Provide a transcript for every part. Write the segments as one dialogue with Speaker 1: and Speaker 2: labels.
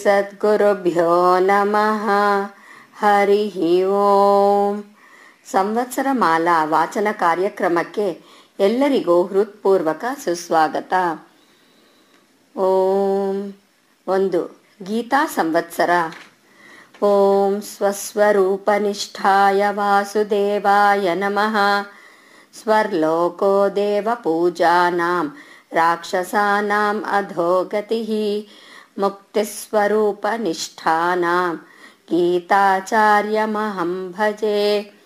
Speaker 1: ಶ್ರೀಸದ್ಗುರುಭ್ಯೋ ನಮಃ ಹರಿ ಓಂ ಸಂವತ್ಸರ ಮಾಲಾ ವಾಚನ ಕಾರ್ಯಕ್ರಮಕ್ಕೆ ಎಲ್ಲರಿಗೂ ಹೃತ್ಪೂರ್ವಕ ಸುಸ್ವಾಗತ ಓಂ ಒಂದು ಗೀತಾ ಸಂವತ್ಸರ ಓಂ ಸ್ವಸ್ವರೂಪನಿಷ್ಠಾಯ ವಾಸುದೇವಾಯ ನಮಃ ಸ್ವರ್ಲೋಕೋ ದೇವಪೂಜಾನಾಂ ರಾಕ್ಷಸಾನಾಂ ಅಧೋಗತಿಃ ಮುಕ್ತಿಸ್ವರೂಪನಿಷ್ಠಾನಾಂ ಗೀತಾಚಾರ್ಯಮಹಂ ಭಜೆ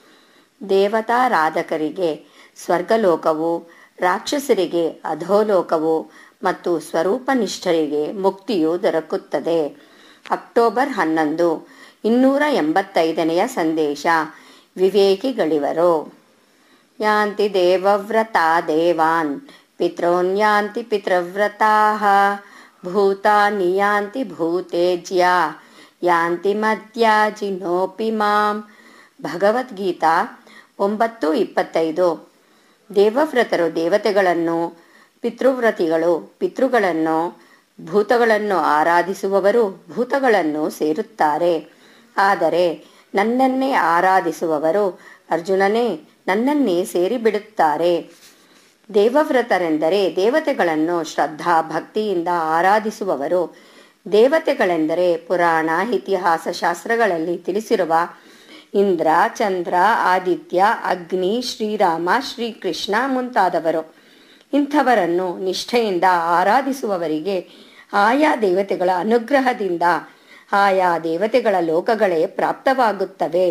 Speaker 1: ದೇವತಾರಾಧಕರಿಗೆ ಸ್ವರ್ಗಲೋಕವು ರಾಕ್ಷಸರಿಗೆ ಅಧೋಲೋಕವು ಮತ್ತು ಸ್ವರೂಪನಿಷ್ಠರಿಗೆ ಮುಕ್ತಿಯು ದೊರಕುತ್ತದೆ ಅಕ್ಟೋಬರ್ ಹನ್ನೊಂದು ಇನ್ನೂರ ಎಂಬತ್ತೈದನೆಯ ಸಂದೇಶ ವಿವೇಕಿಗಳಿವರು ಯಾಂತಿ ದೇವವ್ರತಾ ದೇವಾನ್ ಪಿತॄನ್ಯಾಂತಿ ಪಿತೃವ್ರತಾಃ ಭೂತಾನಿ ಯಾಂತಿ ಭೂತೇಜ್ಯಾ ಯಾಂತಿ ಮದ್ಯಾಜಿನೋಪಿ ಮಾಂ ಭಗವದ್ಗೀತಾ ಒಂಬತ್ತು ಇಪ್ಪತ್ತೈದು ದೇವವ್ರತರು ದೇವತೆಗಳನ್ನು ಪಿತೃವ್ರತಿಗಳು ಪಿತೃಗಳನ್ನು ಭೂತಗಳನ್ನು ಆರಾಧಿಸುವವರು ಭೂತಗಳನ್ನು ಸೇರುತ್ತಾರೆ ಆದರೆ ನನ್ನನ್ನೇ ಆರಾಧಿಸುವವರು ಅರ್ಜುನನೇ ನನ್ನನ್ನೇ ಸೇರಿಬಿಡುತ್ತಾರೆ ದೇವವ್ರತರೆಂದರೆ ದೇವತೆಗಳನ್ನು ಶ್ರದ್ಧಾ ಭಕ್ತಿಯಿಂದ ಆರಾಧಿಸುವವರು ದೇವತೆಗಳೆಂದರೆ ಪುರಾಣ ಇತಿಹಾಸ ಶಾಸ್ತ್ರಗಳಲ್ಲಿ ತಿಳಿಸಿರುವ ಇಂದ್ರ ಚಂದ್ರ ಆದಿತ್ಯ ಅಗ್ನಿ ಶ್ರೀರಾಮ ಶ್ರೀಕೃಷ್ಣ ಮುಂತಾದವರು ಇಂಥವರನ್ನು ನಿಷ್ಠೆಯಿಂದ ಆರಾಧಿಸುವವರಿಗೆ ಆಯಾ ದೇವತೆಗಳ ಅನುಗ್ರಹದಿಂದ ಆಯಾ ದೇವತೆಗಳ ಲೋಕಗಳೇ ಪ್ರಾಪ್ತವಾಗುತ್ತವೆ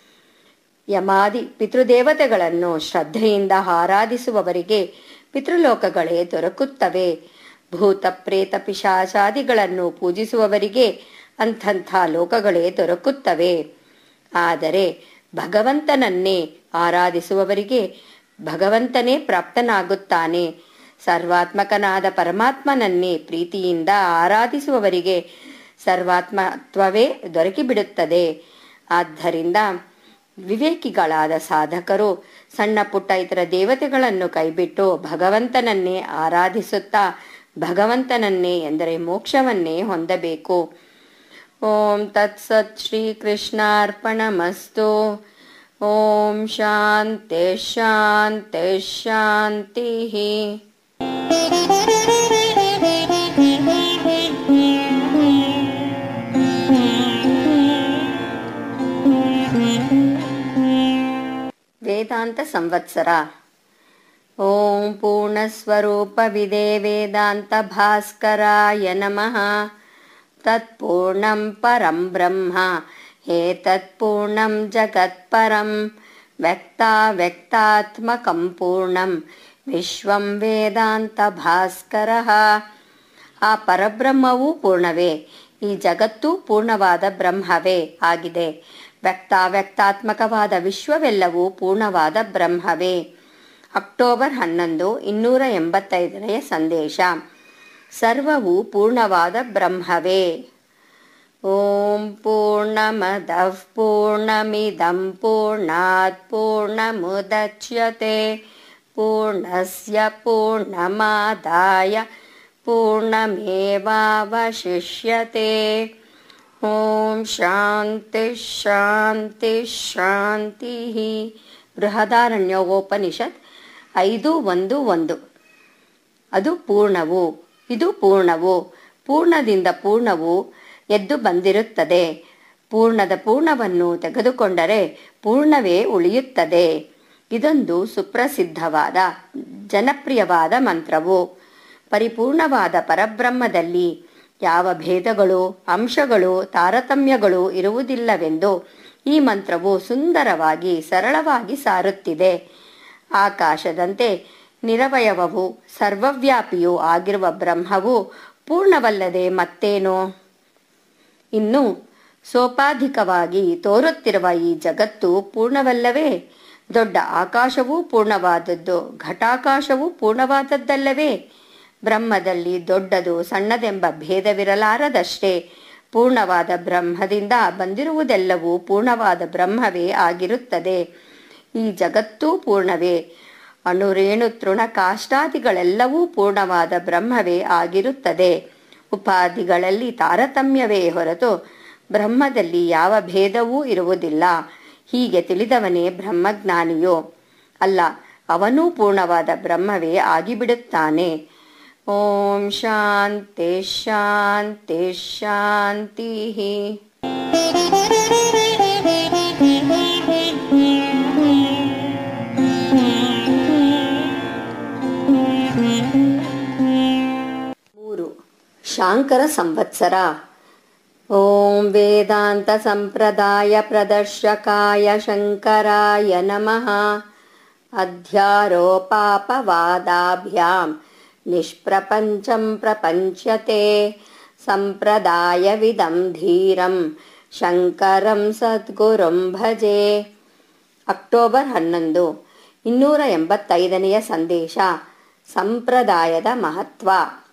Speaker 1: ಯಮಾದಿ ಪಿತೃದೇವತೆಗಳನ್ನು ಶ್ರದ್ಧೆಯಿಂದ ಆರಾಧಿಸುವವರಿಗೆ ಪಿತೃಲೋಕಗಳೇ ದೊರಕುತ್ತವೆ ಭೂತ ಪ್ರೇತ ಪಿಶಾಚಾದಿಗಳನ್ನು ಪೂಜಿಸುವವರಿಗೆ ಅಂಥಂಥ ಲೋಕಗಳೇ ದೊರಕುತ್ತವೆ ಆದರೆ ಭಗವಂತನನ್ನೇ ಆರಾಧಿಸುವವರಿಗೆ ಭಗವಂತನೇ ಪ್ರಾಪ್ತನಾಗುತ್ತಾನೆ ಸರ್ವಾತ್ಮಕನಾದ ಪರಮಾತ್ಮನನ್ನೇ ಪ್ರೀತಿಯಿಂದ ಆರಾಧಿಸುವವರಿಗೆ ಸರ್ವಾತ್ಮತ್ವವೇ ದೊರಕಿಬಿಡುತ್ತದೆ ಆದ್ದರಿಂದ ವಿವೇಕಿಗಳಾದ ಸಾಧಕರು ಸಣ್ಣ ಪುಟ್ಟ ಇತರ ದೇವತೆಗಳನ್ನು ಕೈಬಿಟ್ಟು ಭಗವಂತನನ್ನೇ ಆರಾಧಿಸುತ್ತಾ ಭಗವಂತನನ್ನೇ ಎಂದರೆ ಮೋಕ್ಷವನ್ನೇ ಹೊಂದಬೇಕು ಓಂ ತತ್ಸತ್ ಶ್ರೀಕೃಷ್ಣಾರ್ಪಣಮಸ್ತು ಓಂ ಶಾಂತಿ ಶಾಂತಿ ಶಾಂತಿ ವೇದಾಂತ ಸಂವತ್ಸರ ಓಂ ಪೂರ್ಣಸ್ವರೂಪವಿದೆ ವೇದಾಂತ ಭಾಸ್ಕರಾಯ ನಮಃ ತತ್ಪೂರ್ಣಂ ಪರಂ ಬ್ರಹ್ಮ ಹೇತತ್ಪೂರ್ಣಂ ಜಗತ್ಪರಂ ವ್ಯಕ್ತಾವ್ಯಕ್ತಾತ್ಮಕಂ ಪೂರ್ಣಂ ವಿಶ್ವಂ ವೇದಾಂತ ಭಾಸ್ಕರ ಆ ಪರಬ್ರಹ್ಮವೂ ಪೂರ್ಣವೇ ಈ ಜಗತ್ತು ಪೂರ್ಣವಾದ ಬ್ರಹ್ಮವೇ ಆಗಿದೆ ವ್ಯಕ್ತಾವ್ಯಕ್ತಾತ್ಮಕವಾದ ವಿಶ್ವವೆಲ್ಲವೂ ಪೂರ್ಣವಾದ ಬ್ರಹ್ಮವೇ ಅಕ್ಟೋಬರ್ ಹನ್ನೊಂದು ಇನ್ನೂರ ಎಂಬತ್ತೈದನೆಯ ಸಂದೇಶ ಸರ್ವವು ಪೂರ್ಣವಾದ ಬ್ರಹ್ಮವೇ ಓಂ ಪೂರ್ಣಮದಃ ಪೂರ್ಣಮಿದಂ ಪೂರ್ಣಾತ್ ಪೂರ್ಣಮುದಚ್ಯತೆ ಪೂರ್ಣಸ್ಯ ಪೂರ್ಣಮಾದಾಯ ಪೂರ್ಣಮೇವಾವಶಿಷ್ಯತೆ ಓಂ ಶಾಂತಿ ಶಾಂತಿ ಶಾಂತಿ ಬೃಹದಾರಣ್ಯೋಪನಿಷತ್ ಐದು ಒಂದು ಒಂದು ಅದು ಪೂರ್ಣವು ಇದು ಪೂರ್ಣವು ಪೂರ್ಣದಿಂದ ಪೂರ್ಣವು ಎದ್ದು ಬಂದಿರುತ್ತದೆ ಪೂರ್ಣದ ಪೂರ್ಣವನ್ನು ತೆಗೆದುಕೊಂಡರೆ ಪೂರ್ಣವೇ ಉಳಿಯುತ್ತದೆ ಇದೊಂದು ಸುಪ್ರಸಿದ್ಧವಾದ ಜನಪ್ರಿಯವಾದ ಮಂತ್ರವು ಪರಿಪೂರ್ಣವಾದ ಪರಬ್ರಹ್ಮದಲ್ಲಿ ಯಾವ ಭೇದಗಳು ಅಂಶಗಳು ತಾರತಮ್ಯಗಳು ಇರುವುದಿಲ್ಲವೆಂದು ಈ ಮಂತ್ರವು ಸುಂದರವಾಗಿ ಸರಳವಾಗಿ ಸಾರುತ್ತಿದೆ ಆಕಾಶದಂತೆ ನಿರವಯವವು ಸರ್ವವ್ಯಾಪಿಯೂ ಆಗಿರುವ ಬ್ರಹ್ಮವು ಪೂರ್ಣವಲ್ಲದೆ ಮತ್ತೇನೋ ಇನ್ನು ಸೋಪಾಧಿಕವಾಗಿ ತೋರುತ್ತಿರುವ ಈ ಜಗತ್ತು ಪೂರ್ಣವಲ್ಲವೇ ದೊಡ್ಡ ಆಕಾಶವೂ ಪೂರ್ಣವಾದದ್ದು ಘಟಾಕಾಶವೂ ಪೂರ್ಣವಾದದ್ದಲ್ಲವೇ ಬ್ರಹ್ಮದಲ್ಲಿ ದೊಡ್ಡದು ಸಣ್ಣದೆಂಬ ಭೇದವಿರಲಾರದಷ್ಟೇ ಪೂರ್ಣವಾದ ಬ್ರಹ್ಮದಿಂದ ಬಂದಿರುವುದೆಲ್ಲವೂ ಪೂರ್ಣವಾದ ಬ್ರಹ್ಮವೇ ಆಗಿರುತ್ತದೆ ಈ ಜಗತ್ತೂ ಪೂರ್ಣವೇ ಅಣುರೇಣು ತೃಣ ಕಾಷ್ಟಾದಿಗಳೆಲ್ಲವೂ ಪೂರ್ಣವಾದ ಬ್ರಹ್ಮವೇ ಆಗಿರುತ್ತದೆ ಉಪಾಧಿಗಳಲ್ಲಿ ತಾರತಮ್ಯವೇ ಹೊರತು ಬ್ರಹ್ಮದಲ್ಲಿ ಯಾವ ಭೇದವೂ ಇರುವುದಿಲ್ಲ ಹೀಗೆ ತಿಳಿದವನೇ ಬ್ರಹ್ಮಜ್ಞಾನಿಯೋ ಅಲ್ಲ ಅವನೂ ಪೂರ್ಣವಾದ ಬ್ರಹ್ಮವೇ ಆಗಿಬಿಡುತ್ತಾನೆ ಓಂ ಶಾಂತಿ ಶಾಂತಿ ಶಾಂತಿ ಮೂರು ಶಾಂಕರ ಸಂವತ್ಸರ ಓಂ ವೇದಾಂತ ಸಂಪ್ರದಾಯ ಪ್ರದರ್ಶಕಾಯ ಶಂಕರಾಯ ನಮಃ ಅಧ್ಯಾರೋಪಾಪವಾದಾಭ್ಯಾಂ ನಿಷ್ಪ್ರಪಂಚಂ ಪ್ರಪಂಚ್ಯತೆ ಸಂಪ್ರದಾಯವಿದಂ ಧೀರಂ ಶಂಕರಂ ಸದ್ಗುರುಂ ಭಜೆ ಅಕ್ಟೋಬರ್ ಹನ್ನೊಂದು ಇನ್ನೂರ ಎಂಬತ್ತೈದನೆಯ ಸಂದೇಶ ಸಂಪ್ರದಾಯದ ಮಹತ್ವ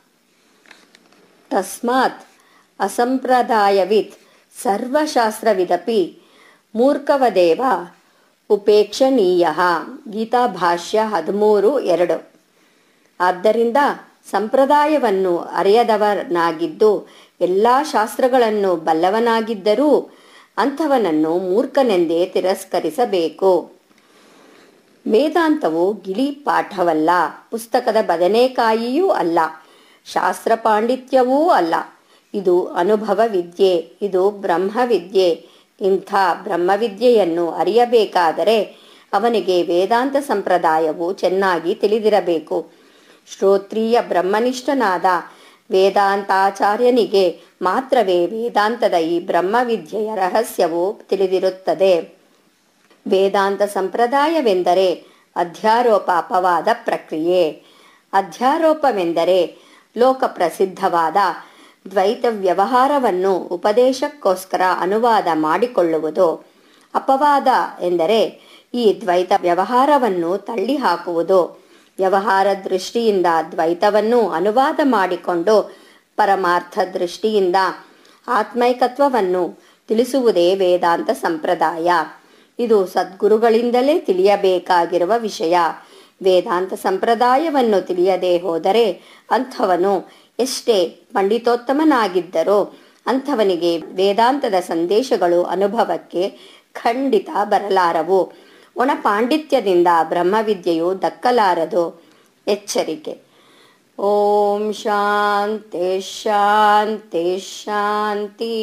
Speaker 1: ತಸ್ಮಾತ್ ಅಸಂಪ್ರದಾಯವಿತ್ ಸರ್ವಶಾಸ್ತ್ರವಿದಪಿ ಮೂರ್ಖವದೇವ ಉಪೇಕ್ಷಣೀಯ ಗೀತಾಭಾಷ್ಯ ಹದಿಮೂರು ಎರಡು ಆದ್ದರಿಂದ ಸಂಪ್ರದಾಯವನ್ನು ಅರಿಯದವನಾಗಿದ್ದು ಎಲ್ಲ ಶಾಸ್ತ್ರಗಳನ್ನು ಬಲ್ಲವನಾಗಿದ್ದರೂ ಅಂಥವನನ್ನು ಮೂರ್ಖನೆಂದೇ ತಿರಸ್ಕರಿಸಬೇಕು ವೇದಾಂತವು ಗಿಳಿ ಪಾಠವಲ್ಲ ಪುಸ್ತಕದ ಬದನೆಕಾಯಿಯೂ ಅಲ್ಲ ಶಾಸ್ತ್ರ ಪಾಂಡಿತ್ಯವೂ ಅಲ್ಲ ಇದು ಅನುಭವ ವಿದ್ಯೆ ಇದು ಬ್ರಹ್ಮವಿದ್ಯೆ ಇಂಥ ಬ್ರಹ್ಮವಿದ್ಯೆಯನ್ನು ಅರಿಯಬೇಕಾದರೆ ಅವನಿಗೆ ವೇದಾಂತ ಸಂಪ್ರದಾಯವು ಚೆನ್ನಾಗಿ ತಿಳಿದಿರಬೇಕು ಶ್ರೋತ್ರಿಯ ಬ್ರಹ್ಮನಿಷ್ಠನಾದ ವೇದಾಂತಾಚಾರ್ಯನಿಗೆ ಮಾತ್ರವೇ ವೇದಾಂತದ ಈ ಬ್ರಹ್ಮವಿದ್ಯೆಯ ರಹಸ್ಯವು ತಿಳಿದಿರುತ್ತದೆ ವೇದಾಂತ ಸಂಪ್ರದಾಯವೆಂದರೆ ಅಧ್ಯಾರೋಪ ಅಪವಾದ ಪ್ರಕ್ರಿಯೆ ಅಧ್ಯಾರೋಪವೆಂದರೆ ಲೋಕಪ್ರಸಿದ್ಧವಾದ ದ್ವೈತ ವ್ಯವಹಾರವನ್ನು ಉಪದೇಶಕ್ಕೋಸ್ಕರ ಅನುವಾದ ಮಾಡಿಕೊಳ್ಳುವುದು ಅಪವಾದ ಎಂದರೆ ಈ ದ್ವೈತ ವ್ಯವಹಾರವನ್ನು ತಳ್ಳಿ ಹಾಕುವುದು ವ್ಯವಹಾರ ದೃಷ್ಟಿಯಿಂದ ದ್ವೈತವನ್ನು ಅನುವಾದ ಮಾಡಿಕೊಂಡು ಪರಮಾರ್ಥ ದೃಷ್ಟಿಯಿಂದ ಆತ್ಮೈಕತ್ವವನ್ನು ತಿಳಿಸುವುದೇ ವೇದಾಂತ ಸಂಪ್ರದಾಯ ಇದು ಸದ್ಗುರುಗಳಿಂದಲೇ ತಿಳಿಯಬೇಕಾಗಿರುವ ವಿಷಯ ವೇದಾಂತ ಸಂಪ್ರದಾಯವನ್ನು ತಿಳಿಯದೆ ಹೋದರೆ ಅಂಥವನು ಎಷ್ಟೇ ಪಂಡಿತೋತ್ತಮನಾಗಿದ್ದರೋ ಅಂಥವನಿಗೆ ವೇದಾಂತದ ಸಂದೇಶಗಳು ಅನುಭವಕ್ಕೆ ಖಂಡಿತ ಬರಲಾರವು ಒಣ ಪಾಂಡಿತ್ಯದಿಂದ ಬ್ರಹ್ಮವಿದ್ಯೆಯು ದಕ್ಕಲಾರದು ಎಚ್ಚರಿಕೆ ಓಂ ಶಾಂತಿ ಶಾಂತಿ ಶಾಂತಿ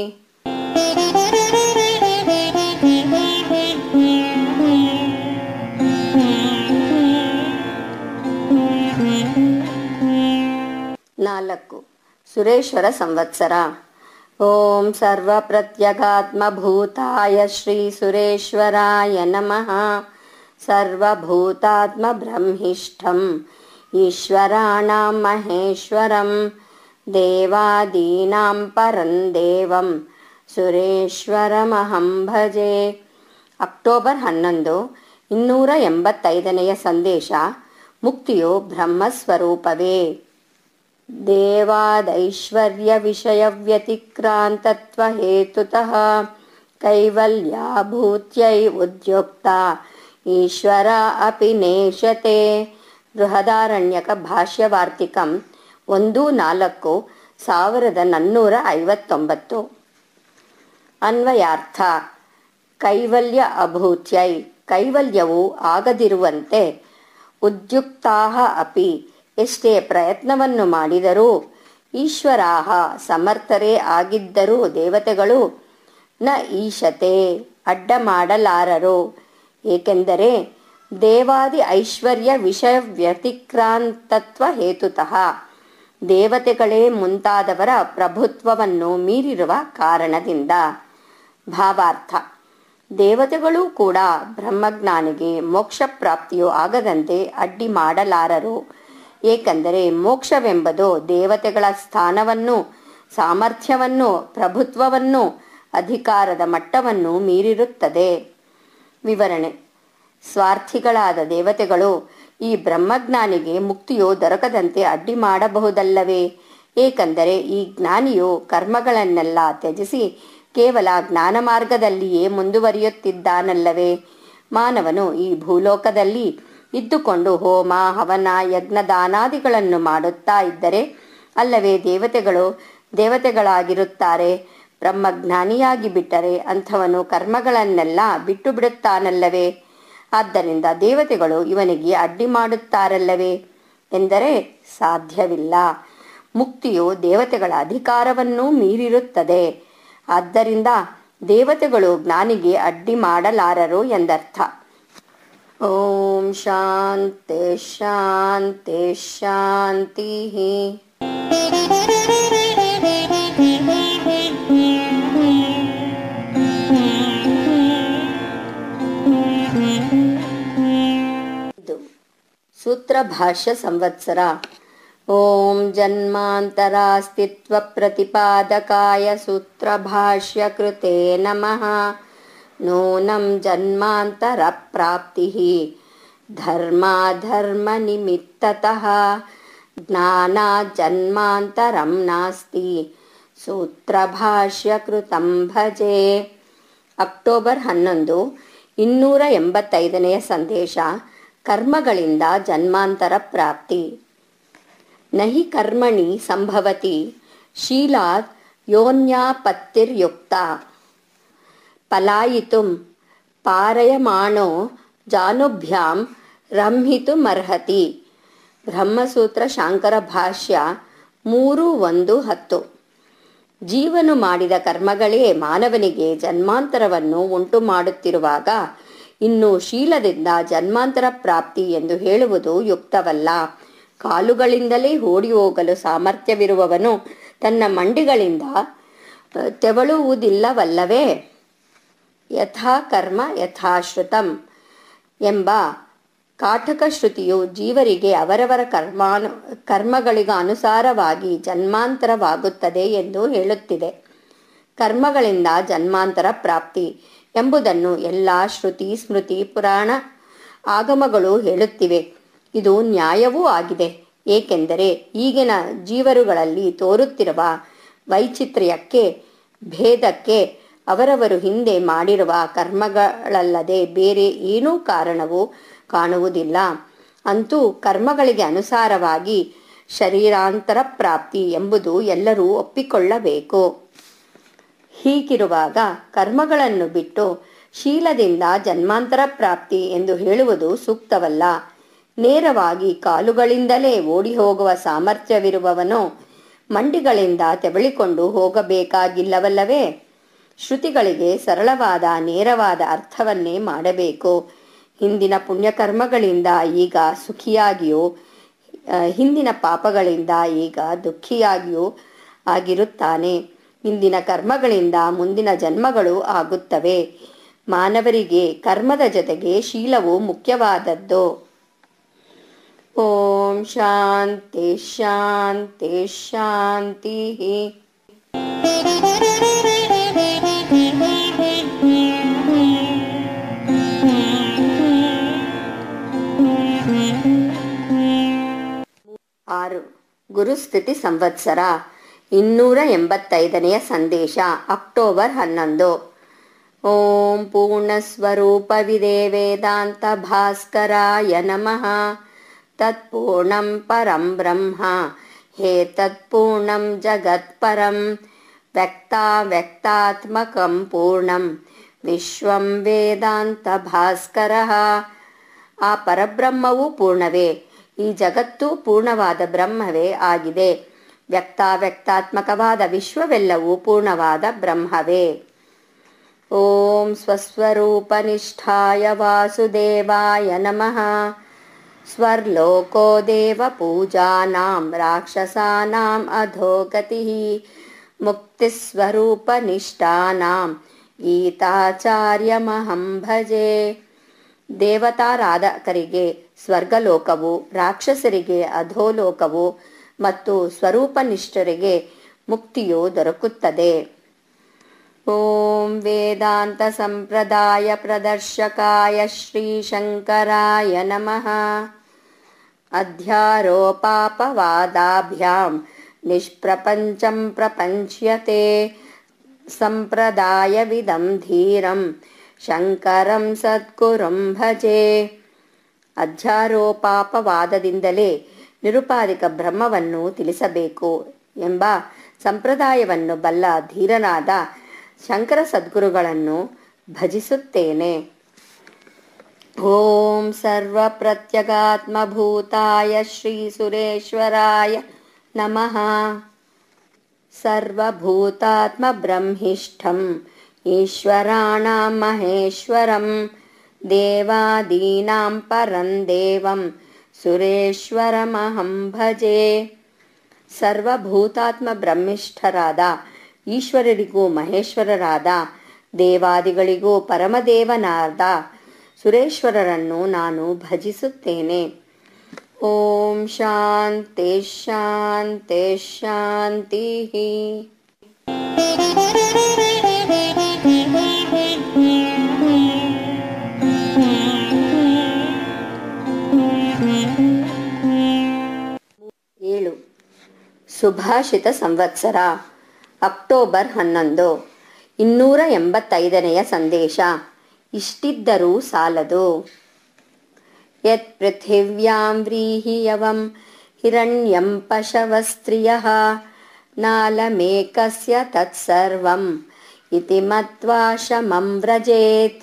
Speaker 1: ನಾಲ್ಕು ಸುರೇಶ್ವರ ಸಂವತ್ಸರ ಓಂ ಸರ್ವ ಪ್ರತ್ಯಗಾತ್ಮಭೂತಾಯ ಶ್ರೀ ಸುರೇಶ್ವರಾಯ ನಮಃ ಸರ್ವಭೂತಾತ್ಮ ಬ್ರಹ್ಮಿಷ್ಠಂ ಈಶ್ವರಾಣಾಂ ಮಹೇಶ್ವರಂ ದೇವಾದೀನಾಂ ಪರಂ ದೇವಂ ಸುರೇಶ್ವರಮಹಂ ಭಜೆ ಅಕ್ಟೋಬರ್ ಹನ್ನೊಂದು ಇನ್ನೂರ ಎಂಬತ್ತೈದನೆಯ ಸಂದೇಶ ಮುಕ್ತಿಯು ಬ್ರಹ್ಮಸ್ವರೂಪವೇ देवादैश्वर्यविषयव्यतिक्रान्तत्वहेतुतः कैवल्याभूत्यै उद्युक्ता ಈಶ್ವರ ಅಪಿ ನೇಷತೆ ಬೃಹದಾರಣ್ಯಕ ಭಾಷ್ಯವಾರ್ತಿಕಂ ಒಂದು ನಾಲ್ಕು ಸಾವಿರದ ನಾನ್ನೂರ ಐವತ್ತೊಂಬತ್ತು ಅನ್ವಯಾರ್ಥ ಕೈವಲ್ಯ ಅಭೂತ್ಯೈ ಕೈವಲ್ಯವು ಆಗದಿರುವಂತೆ ಉದ್ಯುಕ್ತಾಹ ಅಪಿ ಎಷ್ಟೇ ಪ್ರಯತ್ನವನ್ನು ಮಾಡಿದರೂ ಈಶ್ವರಾಹ ಸಮರ್ಥರೇ ಆಗಿದ್ದರೂ ದೇವತೆಗಳು ನ ಈಶತೆ ಅಡ್ಡ ಮಾಡಲಾರರು ಏಕೆಂದರೆ ದೇವಾದಿ ಐಶ್ವರ್ಯ ವಿಷಯ ವ್ಯತಿಕ್ರಾಂತತ್ವ ಹೇತುತಃ ದೇವತೆಗಳೇ ಮುಂತಾದವರ ಪ್ರಭುತ್ವವನ್ನು ಮೀರಿರುವ ಕಾರಣದಿಂದ ಭಾವಾರ್ಥ ದೇವತೆಗಳೂ ಕೂಡ ಬ್ರಹ್ಮಜ್ಞಾನಿಗೆ ಮೋಕ್ಷ ಪ್ರಾಪ್ತಿಯು ಆಗದಂತೆ ಅಡ್ಡಿ ಮಾಡಲಾರರು ಏಕೆಂದರೆ ಮೋಕ್ಷವೆಂಬುದು ದೇವತೆಗಳ ಸ್ಥಾನವನ್ನು ಸಾಮರ್ಥ್ಯವನ್ನು ಪ್ರಭುತ್ವವನ್ನು ಅಧಿಕಾರದ ಮಟ್ಟವನ್ನು ಮೀರಿರುತ್ತದೆ ವಿವರಣೆ ಸ್ವಾರ್ಥಿಗಳಾದ ದೇವತೆಗಳು ಈ ಬ್ರಹ್ಮಜ್ಞಾನಿಗೆ ಮುಕ್ತಿಯು ದೊರಕದಂತೆ ಅಡ್ಡಿ ಮಾಡಬಹುದಲ್ಲವೇ ಏಕೆಂದರೆ ಈ ಜ್ಞಾನಿಯು ಕರ್ಮಗಳನ್ನೆಲ್ಲ ತ್ಯಜಿಸಿ ಕೇವಲ ಜ್ಞಾನ ಮಾರ್ಗದಲ್ಲಿಯೇ ಮುಂದುವರಿಯುತ್ತಿದ್ದಾನಲ್ಲವೇ ಮಾನವನು ಈ ಭೂಲೋಕದಲ್ಲಿ ಇದ್ದುಕೊಂಡು ಹೋಮ ಹವನ ಯಜ್ಞ ದಾನಾದಿಗಳನ್ನು ಮಾಡುತ್ತಾ ಇದ್ದರೆ ಅಲ್ಲವೇ ದೇವತೆಗಳು ದೇವತೆಗಳಾಗಿರುತ್ತಾರೆ ಬ್ರಹ್ಮಜ್ಞಾನಿಯಾಗಿ ಬಿಟ್ಟರೆ ಅಂಥವನು ಕರ್ಮಗಳನ್ನೆಲ್ಲ ಬಿಟ್ಟು ಬಿಡುತ್ತಾನಲ್ಲವೇ ಆದ್ದರಿಂದ ದೇವತೆಗಳು ಇವನಿಗೆ ಅಡ್ಡಿ ಮಾಡುತ್ತಾರಲ್ಲವೇ ಎಂದರೆ ಸಾಧ್ಯವಿಲ್ಲ ಮುಕ್ತಿಯು ದೇವತೆಗಳ ಅಧಿಕಾರವನ್ನೂ ಮೀರಿರುತ್ತದೆ ಆದ್ದರಿಂದ ದೇವತೆಗಳು ಜ್ಞಾನಿಗೆ ಅಡ್ಡಿ ಮಾಡಲಾರರು ಎಂದರ್ಥ ಓಂ ಶಾಂತಿ ಶಾಂತಿ ಶಾಂತಿ ಇದು ಸೂತ್ರ ಭಾಷ್ಯ ಸಂವತ್ಸರ ಓಂ ಜನ್ಮಾಂತರಾಸ್ತಿತ್ವ ಪ್ರತಿಪಾದಕಾಯ ಸೂತ್ರ ಭಾಷ್ಯ ಕೃತೆ ನಮಃ ನೂನಂ ಜನ್ಮಾಂತರ ಪ್ರಾಪ್ತಿ ಧರ್ಮಾಧರ್ಮ ನಿಮಿತ್ತತಃ ಜ್ಞಾನ ಜನ್ಮಾಂತರಂ ನಾಸ್ತಿ ಸೂತ್ರ ಭಾಷ್ಯ ಕೃತಂ ಭಜೆ ಅಕ್ಟೋಬರ್ ಹನ್ನೊಂದು ಇನ್ನೂರ ಎಂಬತ್ತೈದನೆಯ ಸಂದೇಶ ಕರ್ಮಗಳಿಂದ ಜನ್ಮಾಂತರ ಪ್ರಾಪ್ತಿ ನಹಿ ಕರ್ಮಣಿ ಸಂಭವತಿ ಶೀಲಾತ್ ಯೋನ್ಯಾಪತ್ತಿರ್ಯುಕ್ತ ಪಲಾಯಿತುಂ ಪಾರಯಮಾಣೋ ಜಾನುಭ್ಯಾಂ ರಂಹಿತುಮರ್ಹತಿ ಬ್ರಹ್ಮಸೂತ್ರ ಶಾಂಕರ ಭಾಷ್ಯ ಮೂರು ಒಂದು ಹತ್ತು ಜೀವನು ಮಾಡಿದ ಕರ್ಮಗಳೇ ಮಾನವನಿಗೆ ಜನ್ಮಾಂತರವನ್ನು ಉಂಟು ಮಾಡುತ್ತಿರುವಾಗ ಇನ್ನು ಶೀಲದಿಂದ ಜನ್ಮಾಂತರ ಪ್ರಾಪ್ತಿ ಎಂದು ಹೇಳುವುದು ಯುಕ್ತವಲ್ಲ ಕಾಲುಗಳಿಂದಲೇ ಓಡಿ ಹೋಗಲು ಸಾಮರ್ಥ್ಯವಿರುವವನು ತನ್ನ ಮಂಡಿಗಳಿಂದ ತೆವಳುವುದಿಲ್ಲವಲ್ಲವೇ ಯಥಾ ಕರ್ಮ ಯಥಾಶ್ರುತಂ ಎಂಬ ಕಾಟಕ ಶ್ರುತಿಯು ಜೀವರಿಗೆ ಅವರವರ ಕರ್ಮಾನು ಕರ್ಮಗಳಿಗ ಅನುಸಾರವಾಗಿ ಜನ್ಮಾಂತರವಾಗುತ್ತದೆ ಎಂದು ಹೇಳುತ್ತಿದೆ ಕರ್ಮಗಳಿಂದ ಜನ್ಮಾಂತರ ಪ್ರಾಪ್ತಿ ಎಂಬುದನ್ನು ಎಲ್ಲ ಶ್ರುತಿ ಸ್ಮೃತಿ ಪುರಾಣ ಆಗಮಗಳು ಹೇಳುತ್ತಿವೆ ಇದು ನ್ಯಾಯವೂ ಆಗಿದೆ ಏಕೆಂದರೆ ಈಗಿನ ಜೀವರುಗಳಲ್ಲಿ ತೋರುತ್ತಿರುವ ವೈಚಿತ್ರ್ಯಕ್ಕೆ ಭೇದಕ್ಕೆ ಅವರವರು ಹಿಂದೆ ಮಾಡಿರುವ ಕರ್ಮಗಳಲ್ಲದೆ ಬೇರೆ ಏನೂ ಕಾರಣವು ಕಾಣುವುದಿಲ್ಲ ಅಂತೂ ಕರ್ಮಗಳಿಗೆ ಅನುಸಾರವಾಗಿ ಶರೀರಾಂತರ ಪ್ರಾಪ್ತಿ ಎಂಬುದು ಎಲ್ಲರೂ ಒಪ್ಪಿಕೊಳ್ಳಬೇಕು ಹೀಗಿರುವಾಗ ಕರ್ಮಗಳನ್ನು ಬಿಟ್ಟು ಶೀಲದಿಂದ ಜನ್ಮಾಂತರ ಪ್ರಾಪ್ತಿ ಎಂದು ಹೇಳುವುದು ಸೂಕ್ತವಲ್ಲ ನೇರವಾಗಿ ಕಾಲುಗಳಿಂದಲೇ ಓಡಿ ಹೋಗುವ ಸಾಮರ್ಥ್ಯವಿರುವವನು ಮಂಡಿಗಳಿಂದ ತೆವಳಿಕೊಂಡು ಹೋಗಬೇಕಾಗಿಲ್ಲವಲ್ಲವೇ ಶ್ರುತಿಗಳಿಗೆ ಸರಳವಾದ ನೇರವಾದ ಅರ್ಥವನ್ನೇ ಮಾಡಬೇಕು ಹಿಂದಿನ ಪುಣ್ಯಕರ್ಮಗಳಿಂದ ಈಗ ಸುಖಿಯಾಗಿಯೂ ಹಿಂದಿನ ಪಾಪಗಳಿಂದ ಈಗ ದುಃಖಿಯಾಗಿಯೂ ಆಗಿರುತ್ತಾನೆ ಇಂದಿನ ಕರ್ಮಗಳಿಂದ ಮುಂದಿನ ಜನ್ಮಗಳು ಆಗುತ್ತವೆ ಮಾನವರಿಗೆ ಕರ್ಮದ ಜೊತೆಗೆ ಶೀಲವು ಮುಖ್ಯವಾದದ್ದು ಓಂ ಶಾಂತಿ ಶಾಂತಿ ಶಾಂತಿ ಆರು ಗುರುಸ್ಥಿತಿ ಸಂವತ್ಸರ ಇನ್ನೂರ ಎಂಬತ್ತೈದನೆಯ ಸಂದೇಶ ಅಕ್ಟೋಬರ್ ಹನ್ನೊಂದು ಓಂ ಪೂರ್ಣಸ್ವರೂಪವಿದೆ ವೇದಾಂತ ಭಾಸ್ಕರಾಯ ನಮಃ ತತ್ಪೂರ್ಣಂ ಪರಂ ಬ್ರಹ್ಮ ಹೇ ತತ್ಪೂರ್ಣಂ ಜಗತ್ಪರಂ ವ್ಯಕ್ತಾ ವ್ಯಕ್ತಾತ್ಮಕಂ ಪೂರ್ಣಂ ವಿಶ್ವಂ ವೇದಾಂತ ಭಾಸ್ಕರ ಆ ಪರಬ್ರಹ್ಮವೂ ಪೂರ್ಣವೇ ಈ ಜಗತ್ತು ಪೂರ್ಣವಾದ ಬ್ರಹ್ಮವೇ ಆಗಿದೆ ವ್ಯಕ್ತಾವ್ಯಕ್ತಾತ್ಮಕವಾದ ವಿಶ್ವವೆಲ್ಲವೂ ಪೂರ್ಣವಾದ ಬ್ರಹ್ಮವೇ ಓಂ ಸ್ವಸ್ವರೂಪನಿಷ್ಠಾಯ ವಾಸುದೇವಾಯ ನಮಃ ಸ್ವರ್ಲೋಕೋ ದೇವ ಪೂಜಾನಾಂ ರಾಕ್ಷಸಾನಾಂ ಅಧೋಗತಿಃ ಮುಕ್ತಿಸ್ವರೂಪನಿಷ್ಠಾನಾಂ ಗೀತಾಚಾರ್ಯಮಹಂ ಭಜೆ ದೇವತಾರಾಧಕರಿಗೆ ಸ್ವರ್ಗಲೋಕವು ರಾಕ್ಷಸರಿಗೆ ಅಧೋಲೋಕವು ಮತ್ತು ಸ್ವರೂಪನಿಷ್ಠರಿಗೆ ಮುಕ್ತಿಯು ದೊರಕುತ್ತದೆ ಓಂ ವೇದಾಂತ ಸಂಪ್ರದಾಯ ಪ್ರದರ್ಶಕಾಯ ಶ್ರೀಶಂಕರಾಯ ನಮಃ ಅಧ್ಯಾರೋಪಾಪವಾದಾಭ್ಯಾಂ ನಿಷ್ಪ್ರಪಂಚಂ ಪ್ರಪಂಚ್ಯತೆ ಸಂಪ್ರದಾಯವಿದಂ ಧೀರಂ ಶಂಕರಂ ಸದ್ಗುರುಂ ಭಜೆ ಅಧ್ಯಾರೋಪಾಪವಾದದಿಂದಲೇ ನಿರುಪಾಧಿಕ ಬ್ರಹ್ಮವನ್ನು ತಿಳಿಸಬೇಕು ಎಂಬ ಸಂಪ್ರದಾಯವನ್ನು ಬಲ್ಲ ಧೀರನಾದ ಶಂಕರ ಸದ್ಗುರುಗಳನ್ನು ಭಜಿಸುತ್ತೇನೆ ಓಂ ಸರ್ವ ಪ್ರತ್ಯಗಾತ್ಮಭೂತಾಯ ಶ್ರೀ ಸುರೇಶ್ವರಾಯ ನಮಃ ಸರ್ವಭೂತಾತ್ಮ ಬ್ರಹ್ಮಿಷ್ಠಂ ಈಶ್ವರಾಣಾಂ ಮಹೇಶ್ವರಂ ದೇವಾದೀನಾಂ ಪರಂ ದೇವಂ ಸುರೇಶ್ವರಮಹಂ ಭಜೆ ಸರ್ವಭೂತಾತ್ಮ ಬ್ರಹ್ಮಿಷ್ಠರಾದ ಈಶ್ವರರಿಗೂ ಮಹೇಶ್ವರರಾದ ದೇವಾದಿಗಳಿಗೂ ಪರಮದೇವನಾದ ಸುರೇಶ್ವರರನ್ನು ನಾನು ಭಜಿಸುತ್ತೇನೆ ಓಂ ಶಾಂತಿ ಶಾಂತಿ ಶಾಂತಿ ಏಳು ಸುಭಾಷಿತ ಸಂವತ್ಸರ ಅಕ್ಟೋಬರ್ ಹನ್ನೊಂದು ಇನ್ನೂರ ಎಂಬತ್ತೈದನೆಯ ಸಂದೇಶ ಇಷ್ಟಿದ್ದರೂ ಸಾಲದು ಯತ್ ಪೃಥಿವ್ಯಾಂ ವ್ರೀಹಿಯವಂ ಹಿರಣ್ಯಂ ಪಶವಸ್ತ್ರಿಯಃ ನಾಲಮೇಕಸ್ಯ ತತ್ಸರ್ವಂ ಇತಿ ಮತ್ವಾ ಶಮಂ ವ್ರಜೇತ್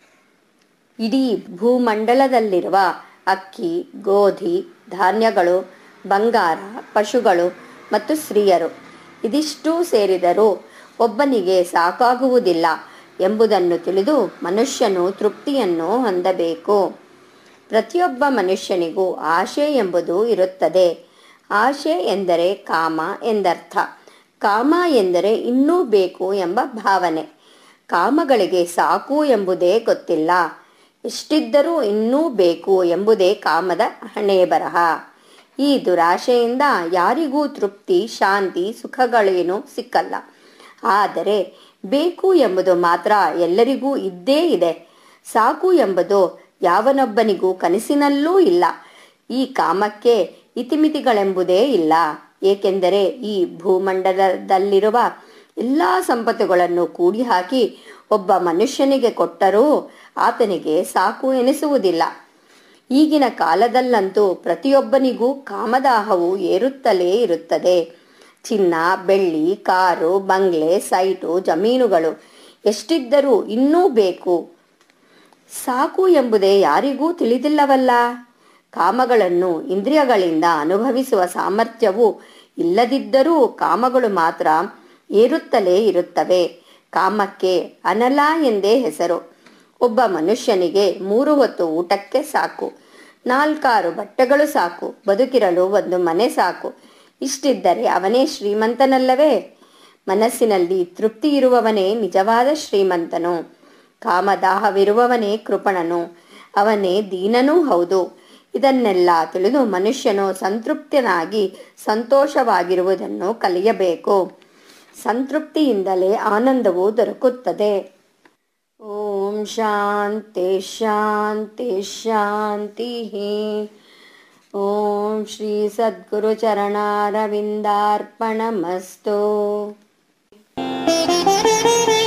Speaker 1: ಇಡೀ ಭೂಮಂಡಲದಲ್ಲಿರುವ ಅಕ್ಕಿ ಗೋಧಿ ಧಾನ್ಯಗಳು ಬಂಗಾರ ಪಶುಗಳು ಮತ್ತು ಸ್ತ್ರೀಯರು ಇದಿಷ್ಟೂ ಸೇರಿದರೂ ಒಬ್ಬನಿಗೆ ಸಾಕಾಗುವುದಿಲ್ಲ ಎಂಬುದನ್ನು ತಿಳಿದು ಮನುಷ್ಯನು ತೃಪ್ತಿಯನ್ನು ಹೊಂದಬೇಕು ಪ್ರತಿಯೊಬ್ಬ ಮನುಷ್ಯನಿಗೂ ಆಶೆ ಎಂಬುದು ಇರುತ್ತದೆ ಆಶೆ ಎಂದರೆ ಕಾಮ ಎಂದರ್ಥ ಕಾಮ ಎಂದರೆ ಇನ್ನೂ ಬೇಕು ಎಂಬ ಭಾವನೆ ಕಾಮಗಳಿಗೆ ಸಾಕು ಎಂಬುದೇ ಗೊತ್ತಿಲ್ಲ ಎಷ್ಟಿದ್ದರೂ ಇನ್ನೂ ಬೇಕು ಎಂಬುದೇ ಕಾಮದ ಹಣೆ ಬರಹ ಈ ದುರಾಶೆಯಿಂದ ಯಾರಿಗೂ ತೃಪ್ತಿ ಶಾಂತಿ ಸುಖಗಳೇನು ಸಿಕ್ಕಲ್ಲ ಆದರೆ ಬೇಕು ಎಂಬುದು ಮಾತ್ರ ಎಲ್ಲರಿಗೂ ಇದ್ದೇ ಇದೆ ಸಾಕು ಎಂಬುದು ಯಾವನೊಬ್ಬನಿಗೂ ಕನಸಿನಲ್ಲೂ ಇಲ್ಲ ಈ ಕಾಮಕ್ಕೆ ಇತಿಮಿತಿಗಳೆಂಬುದೇ ಇಲ್ಲ ಏಕೆಂದರೆ ಈ ಭೂಮಂಡಲದಲ್ಲಿರುವ ಎಲ್ಲ ಸಂಪತ್ತುಗಳನ್ನು ಕೂಡಿ ಹಾಕಿ ಒಬ್ಬ ಮನುಷ್ಯನಿಗೆ ಕೊಟ್ಟರೂ ಆತನಿಗೆ ಸಾಕು ಎನಿಸುವುದಿಲ್ಲ ಈಗಿನ ಕಾಲದಲ್ಲಂತೂ ಪ್ರತಿಯೊಬ್ಬನಿಗೂ ಕಾಮದಾಹವು ಏರುತ್ತಲೇ ಇರುತ್ತದೆ ಚಿನ್ನ ಬೆಳ್ಳಿ ಕಾರು ಬಂಗ್ಲೆ ಸೈಟು ಜಮೀನುಗಳು ಎಷ್ಟಿದ್ದರೂ ಇನ್ನೂ ಬೇಕು ಸಾಕು ಎಂಬುದೇ ಯಾರಿಗೂ ತಿಳಿದಿಲ್ಲವಲ್ಲ ಕಾಮಗಳನ್ನು ಇಂದ್ರಿಯಗಳಿಂದ ಅನುಭವಿಸುವ ಸಾಮರ್ಥ್ಯವು ಇಲ್ಲದಿದ್ದರೂ ಕಾಮಗಳು ಮಾತ್ರ ಏರುತ್ತಲೇ ಇರುತ್ತವೆ ಕಾಮಕ್ಕೆ ಅನಲ ಎಂದೇ ಹೆಸರು ಒಬ್ಬ ಮನುಷ್ಯನಿಗೆ ಮೂರು ಹೊತ್ತು ಊಟಕ್ಕೆ ಸಾಕು ನಾಲ್ಕಾರು ಬಟ್ಟೆಗಳು ಸಾಕು ಬದುಕಿರಲು ಒಂದು ಮನೆ ಸಾಕು ಇಷ್ಟಿದ್ದರೆ ಅವನೇ ಶ್ರೀಮಂತನಲ್ಲವೇ ಮನಸ್ಸಿನಲ್ಲಿ ತೃಪ್ತಿ ಇರುವವನೇ ನಿಜವಾದ ಶ್ರೀಮಂತನು ಕಾಮದಾಹವಿರುವವನೇ ಕೃಪಣನು ಅವನೇ ದೀನನೂ ಹೌದು ಇದನ್ನೆಲ್ಲ ತಿಳಿದು ಮನುಷ್ಯನು ಸಂತೃಪ್ತನಾಗಿ ಸಂತೋಷವಾಗಿರುವುದನ್ನು ಕಲಿಯಬೇಕು ಸಂತೃಪ್ತಿಯಿಂದಲೇ ಆನಂದವು ದೊರಕುತ್ತದೆ ಓಂ ಶಾಂತಿ ಶಾಂತಿ ಶಾಂತಿ ಓಂ ಶ್ರೀ ಸದ್ಗುರು ಚರಣಾರವಿಂದಾರ್ಪಣಮಸ್ತು